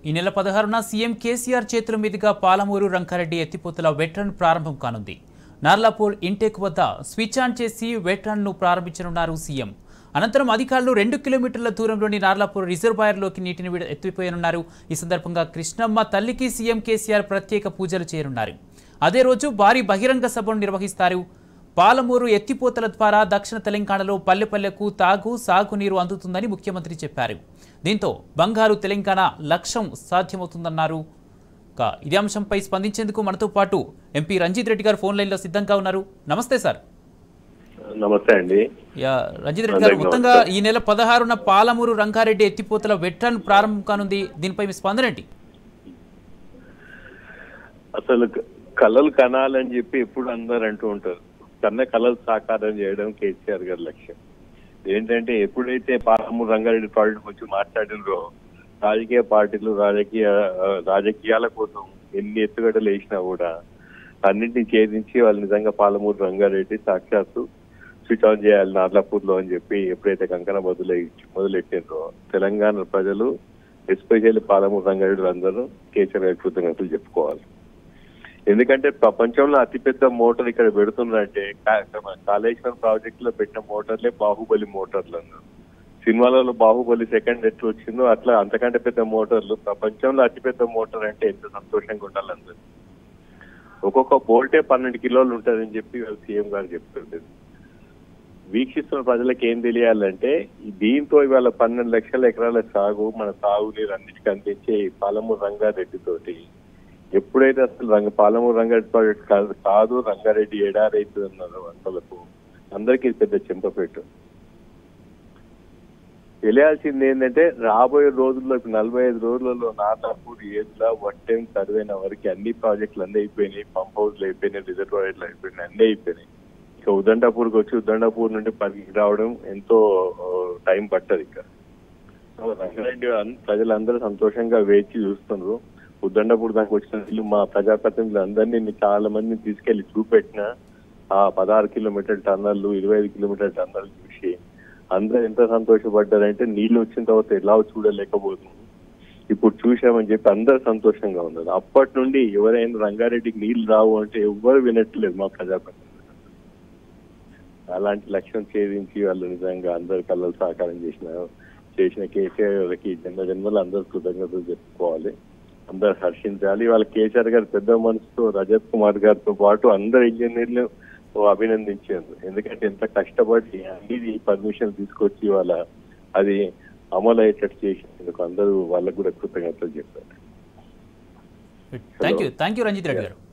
ఈ నెల పదహారున సీఎం కేసీఆర్ చేతుల మీదుగా పాలమూరు రంగారెడ్డి ఎత్తిపోతల వెట్రన్ ప్రారంభం కానుంది నార్లాపూర్ ఇంటెక్ వద్ద స్విచ్ ఆన్ చేసి వెట్రన్ను ప్రారంభించనున్నారు సీఎం అనంతరం అధికారులు రెండు కిలోమీటర్ల దూరంలోని నార్లాపూర్ రిజర్వాయర్లోకి నీటిని విడ- ఎత్తిపోయనున్నారు ఈ సందర్భంగా కృష్ణమ్మ తల్లికి సీఎం కేసీఆర్ ప్రత్యేక పూజలు చేయనున్నారు అదే రోజు భారీ బహిరంగ సభను నిర్వహిస్తారు పాలమూరు ఎత్తిపోతల ద్వారా దక్షిణ తెలంగాణలో పల్లెపల్లెకు తాగు సాగునీరు అందుతుందని ముఖ్యమంత్రి చెప్పారు దీంతో బంగారు తెలంగాణ లక్ష్యం సాధ్యమవుతుందన్నారు ఇక ఇదే అంశంపై స్పందించేందుకు మనతో పాటు ఎంపీ రంజిత్ రెడ్డి గారు ఫోన్ లైన్లో సిద్ధంగా ఉన్నారు నమస్తే సార్ నమస్తే అండి యా, రంజిత్ రెడ్డి గారు అందరికీ మొత్తంగా నమస్కారం. ఈ నెల పదహారున పాలమూరు రంగారెడ్డి ఎత్తిపోతల వెట్రన్ ప్రారంభం కానుంది దీనిపై మీ స్పందన ఏంటి అసలు క- కళలు కనాలని చెప్పి ఎప్పుడు అందరు అంటూ ఉంటారు కన్న కళలు సాకారం చేయడం కేసీఆర్ గారి లక్ష్యం ఏంటంటే ఎప్పుడైతే పాలమూరు రంగారెడ్డి ప్రాజెక్ట్ గురించి మాట్లాడినరో రాజకీయ పార్టీలు రాజకీయ ఆ, రాజకీయాల కోసం ఎన్ని ఎత్తుగడలు వేసినా కూడా అన్నింటినీ ఛేదించి వాళ్ళు నిజంగా పాలమూరు రంగారెడ్డి సాక్షాత్తు స్విచ్ ఆన్ చేయాలి నార్లాపూర్ లో అని చెప్పి ఎప్పుడైతే కంకణ మొదలు మొదలెట్టిండ్రో తెలంగాణ ప్రజలు ఎస్పెషల్లీ పాలమూరు రంగారెడ్డి అందరూ కేసీఆర్ గారి కృతజ్ఞతలు చెప్పుకోవాలి ఎందుకంటే ప్రపంచంలో అతిపెద్ద మోటార్ ఇక్కడ పెడుతున్నారంటే కా- మన కాళేశ్వరం ప్రాజెక్ట్ లో పెట్టిన మోటార్లే బాహుబలి మోటార్లు అన్నారు సినిమాలలో బాహుబలి సెకండ్ ఎట్లా వచ్చిందో అట్లా అంతకంటే పెద్ద మోటార్లు ప్రపంచంలో అతిపెద్ద మోటార్ అంటే ఎంత సంతోషంగా ఉండాలి అందరూ ఒక్కొక్క బోల్టే పన్నెండు కిలోలు ఉంటుందని చెప్పి సీఎం గారు చెప్తుండేది వీక్షిస్తున్న ప్రజలకు ఏం తెలియాలంటే ఈ దీంతో ఇవాళ పన్నెండు లక్షల ఎకరాల సాగు మన సాగునీరు అన్నిటికీ అందించే ఈ పాలమూరు రంగారెడ్డి తోటి ఎప్పుడైతే అసలు రంగ పాలమూరు రంగారెడ్డి ప్రాజెక్ట్ కాదు కాదు రంగారెడ్డి ఎడారైతుంది అన్నారు వంటలకు అందరికీ ఇది పెద్ద చెంపపెట్టు తెలియాల్సింది ఏంటంటే రాబోయే రోజుల్లో ఇప్పుడు నలభై ఐదు రోజులలో నాటాపూర్ ఏజ్లా వట్టెం సర్వేన వరకు అన్ని ప్రాజెక్టులు అన్నీ అయిపోయినాయి పంప్ హౌస్లు అయిపోయినాయి రిజర్వాయర్లు అయిపోయినాయి అన్నీ అయిపోయినాయి ఇక ఉదండాపూర్కి వచ్చి ఉదండాపూర్ నుండి పనికి రావడం ఎంతో ఆ, టైం పట్టదు ఇక సో రంగారెడ్డి అన్- ప్రజలందరూ సంతోషంగా వేచి చూస్తున్నారు ఉద్దండపూర్ దానికి వచ్చిన వీళ్ళు మా ప్రజాప్రతినిధులు అందరినీ చాలా మందిని తీసుకెళ్లి చూపెట్టిన ఆ పదహారు కిలోమీటర్ టన్నర్లు ఇరవై ఐదు కిలోమీటర్ టన్నర్లు చూసి అందరూ ఎంత సంతోషపడ్డారంటే నీళ్లు వచ్చిన తర్వాత ఎలా చూడలేకపోతుంది ఇప్పుడు చూసామని చెప్పి అందరూ సంతోషంగా ఉన్నారు అప్పటి నుండి ఎవరైనా రంగారెడ్డికి నీళ్లు రావు అంటే ఎవ్వరు వినట్లేదు మా ప్రజాప్రతినిధులు అలాంటి లక్ష్యం ఛేదించి వాళ్ళు నిజంగా అందరు కళ్ళలు సాకారం చేసిన చేసిన కేసీఆర్ గారికి జన్మ జన్మలు అందరూ కృతజ్ఞతలు చెప్పుకోవాలి అందరు హర్షించాలి వాళ్ళ కేసీఆర్ గారు పెద్ద మనసుతో రజత్ కుమార్ గారితో పాటు అందరు ఇంజనీర్లు అభినందించారు ఎందుకంటే ఎంత కష్టపడి అన్ని పర్మిషన్ తీసుకొచ్చి వాళ్ళ అది అమలు అయ్యేటట్టు చేసినందుకు అందరూ వాళ్ళకు కూడా కృతజ్ఞతలు చెప్పారు thank you thank you Ranjith Reddy గారు